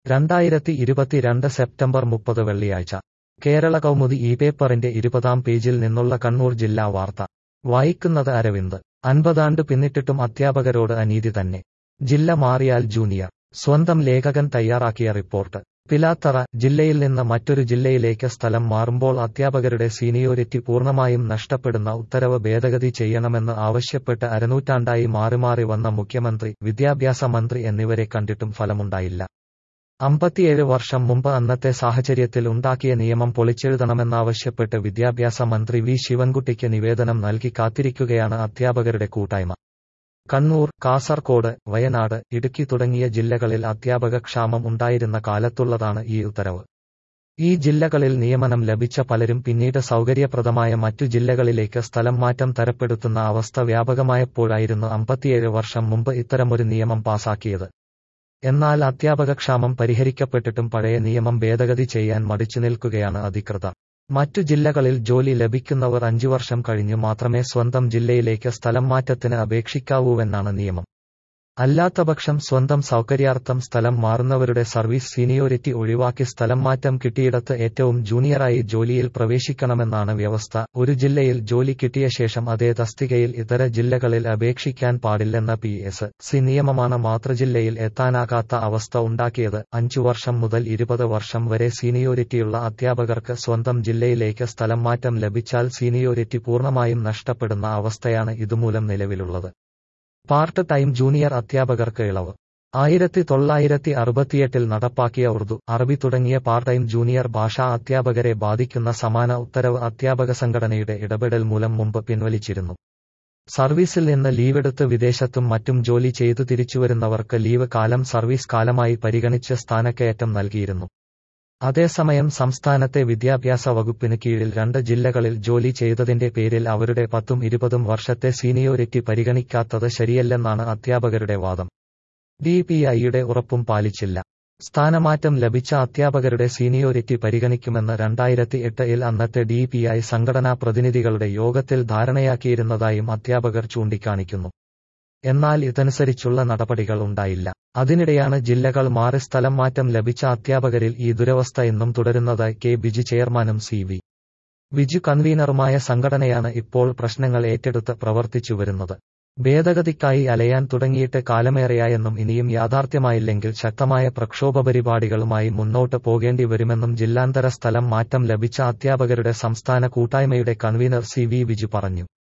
രണ്ടായിരത്തി ഇരുപത്തിരണ്ട് സെപ്റ്റംബർ മുപ്പത് വെള്ളിയാഴ്ച കേരള കൗമുദി ഈ പേപ്പറിന്റെ ഇരുപതാം പേജിൽ നിന്നുള്ള കണ്ണൂർ ജില്ലാ വാർത്ത വായിക്കുന്നത് അരവിന്ദ് അൻപതാണ്ട് പിന്നിട്ടിട്ടും അധ്യാപകരോട് അനീതി തന്നെ ജില്ല മാറിയാൽ ജൂനിയർ സ്വന്തം ലേഖകൻ തയ്യാറാക്കിയ റിപ്പോർട്ട് പിലാത്തറ ജില്ലയിൽ നിന്ന് മറ്റൊരു ജില്ലയിലേക്ക് സ്ഥലം മാറുമ്പോൾ അധ്യാപകരുടെ സീനിയോരിറ്റി പൂർണ്ണമായും നഷ്ടപ്പെടുന്ന ഉത്തരവ് ഭേദഗതി ചെയ്യണമെന്ന് ആവശ്യപ്പെട്ട് അരനൂറ്റാണ്ടായി മാറിമാറി വന്ന മുഖ്യമന്ത്രി വിദ്യാഭ്യാസ മന്ത്രി എന്നിവരെ കണ്ടിട്ടും ഫലമുണ്ടായില്ല അമ്പത്തിയേഴ് വർഷം മുമ്പ് അന്നത്തെ സാഹചര്യത്തിൽ ഉണ്ടാക്കിയ നിയമം പൊളിച്ചെഴുതണമെന്നാവശ്യപ്പെട്ട് വിദ്യാഭ്യാസ മന്ത്രി വി ശിവൻകുട്ടിക്ക് നിവേദനം നൽകി കാത്തിരിക്കുകയാണ് അധ്യാപകരുടെ കൂട്ടായ്മ കണ്ണൂർ കാസർകോട് വയനാട് ഇടുക്കി തുടങ്ങിയ ജില്ലകളിൽ അധ്യാപക ക്ഷാമം ഉണ്ടായിരുന്ന കാലത്തുള്ളതാണ് ഈ ഉത്തരവ് ഈ ജില്ലകളിൽ നിയമനം ലഭിച്ച പലരും പിന്നീട് സൗകര്യപ്രദമായ മറ്റു ജില്ലകളിലേക്ക് സ്ഥലം മാറ്റം തരപ്പെടുത്തുന്ന അവസ്ഥ വ്യാപകമായപ്പോഴായിരുന്നു അമ്പത്തിയേഴ് വർഷം മുമ്പ് ഇത്തരമൊരു നിയമം പാസാക്കിയത് എന്നാൽ അധ്യാപകക്ഷാമം പരിഹരിക്കപ്പെട്ടിട്ടും പഴയ നിയമം ഭേദഗതി ചെയ്യാൻ മടിച്ചു നിൽക്കുകയാണ് അധികൃതർ മറ്റു ജില്ലകളിൽ ജോലി ലഭിക്കുന്നവർ അഞ്ചു വർഷം കഴിഞ്ഞു മാത്രമേ സ്വന്തം ജില്ലയിലേക്ക് സ്ഥലം മാറ്റത്തിന് അപേക്ഷിക്കാവൂവെന്നാണ് നിയമം അല്ലാത്തപക്ഷം സ്വന്തം സൗകര്യാർത്ഥം സ്ഥലം മാറുന്നവരുടെ സർവീസ് സീനിയോരിറ്റി ഒഴിവാക്കി സ്ഥലം മാറ്റം കിട്ടിയിടത്ത് ഏറ്റവും ജൂനിയറായി ജോലിയിൽ പ്രവേശിക്കണമെന്നാണ് വ്യവസ്ഥ ഒരു ജില്ലയിൽ ജോലി കിട്ടിയ ശേഷം അതേ തസ്തികയിൽ ഇതര ജില്ലകളിൽ അപേക്ഷിക്കാൻ പാടില്ലെന്ന പി എസ് സി നിയമമാണ് മാതൃജില്ലയിൽ എത്താനാകാത്ത അവസ്ഥ ഉണ്ടാക്കിയത് അഞ്ചു വർഷം മുതൽ ഇരുപത് വർഷം വരെ സീനിയോരിറ്റിയുള്ള അധ്യാപകർക്ക് സ്വന്തം ജില്ലയിലേക്ക് സ്ഥലം മാറ്റം ലഭിച്ചാൽ സീനിയോരിറ്റി പൂർണ്ണമായും നഷ്ടപ്പെടുന്ന അവസ്ഥയാണ് ഇതുമൂലം നിലവിലുള്ളത് പാർട്ട് ടൈം ജൂനിയർ അധ്യാപകർക്ക് ഇളവ് ആയിരത്തി തൊള്ളായിരത്തി അറുപത്തിയെട്ടിൽ നടപ്പാക്കിയ ഉറുദു അറബി തുടങ്ങിയ പാർട്ട് ടൈം ജൂനിയർ ഭാഷാ അധ്യാപകരെ ബാധിക്കുന്ന സമാന ഉത്തരവ് അധ്യാപക സംഘടനയുടെ ഇടപെടൽ മൂലം മുമ്പ് പിൻവലിച്ചിരുന്നു സർവീസിൽ നിന്ന് ലീവെടുത്ത് വിദേശത്തും മറ്റും ജോലി ചെയ്തു തിരിച്ചുവരുന്നവർക്ക് ലീവ് കാലം സർവീസ് കാലമായി പരിഗണിച്ച് സ്ഥാനക്കയറ്റം നൽകിയിരുന്നു അതേസമയം സംസ്ഥാനത്തെ വിദ്യാഭ്യാസ വകുപ്പിന് കീഴിൽ രണ്ട് ജില്ലകളിൽ ജോലി ചെയ്തതിന്റെ പേരിൽ അവരുടെ പത്തും ഇരുപതും വർഷത്തെ സീനിയോരിറ്റി പരിഗണിക്കാത്തത് ശരിയല്ലെന്നാണ് അധ്യാപകരുടെ വാദം ഡിപിഐയുടെ ഉറപ്പും പാലിച്ചില്ല സ്ഥാനമാറ്റം ലഭിച്ച അധ്യാപകരുടെ സീനിയോരിറ്റി പരിഗണിക്കുമെന്ന് രണ്ടായിരത്തി എട്ടിൽ അന്നത്തെ ഡിപിഐ സംഘടനാ പ്രതിനിധികളുടെ യോഗത്തിൽ ധാരണയാക്കിയിരുന്നതായും അധ്യാപകർ ചൂണ്ടിക്കാണിക്കുന്നു എന്നാൽ ഇതനുസരിച്ചുള്ള നടപടികൾ ഉണ്ടായില്ല അതിനിടെയാണ് ജില്ലകൾ മാറി സ്ഥലം മാറ്റം ലഭിച്ച അധ്യാപകരിൽ ഈ ദുരവസ്ഥ എന്നും തുടരുന്നതായി കെ ബിജു ചെയർമാനും സി വി ബിജു കൺവീനറുമായ സംഘടനയാണ് ഇപ്പോൾ പ്രശ്നങ്ങൾ ഏറ്റെടുത്ത് പ്രവർത്തിച്ചു വരുന്നത് ഭേദഗതിക്കായി അലയാൻ തുടങ്ങിയിട്ട് കാലമേറെയായെന്നും ഇനിയും യാഥാർത്ഥ്യമായില്ലെങ്കിൽ ശക്തമായ പ്രക്ഷോഭ പരിപാടികളുമായി മുന്നോട്ട് പോകേണ്ടി വരുമെന്നും ജില്ലാന്തര സ്ഥലം മാറ്റം ലഭിച്ച അധ്യാപകരുടെ സംസ്ഥാന കൂട്ടായ്മയുടെ കൺവീനർ സി വി ബിജു പറഞ്ഞു